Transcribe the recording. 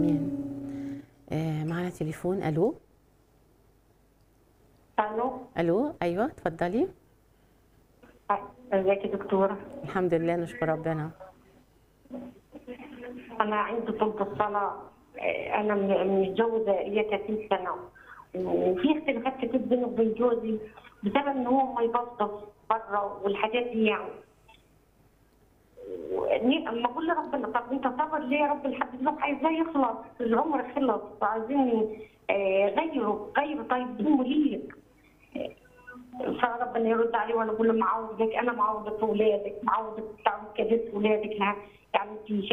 مين آه معنا تليفون الو الو الو ايوه اتفضلي ازيك يا دكتوره الحمد لله نشكر ربنا انا عندي طلب الصلاه آه، انا م- متجوزه ليا 30 سنه وفي اختلافات كتير بيني وبين جوزي بسبب ان هو ما يبصص بره والحاجات دي يعني وني- اما اقول لربنا طب انت صبر ليه يا رب لحد دلوقتي عايزاه يخلص العمر خلص وعايزين آه، غيره غيره طيب هم ليك فربنا يرد عليه وانا اقول له معوضك انا معوضك في ولادك معوضك بتاع كبست ولادك يعني انت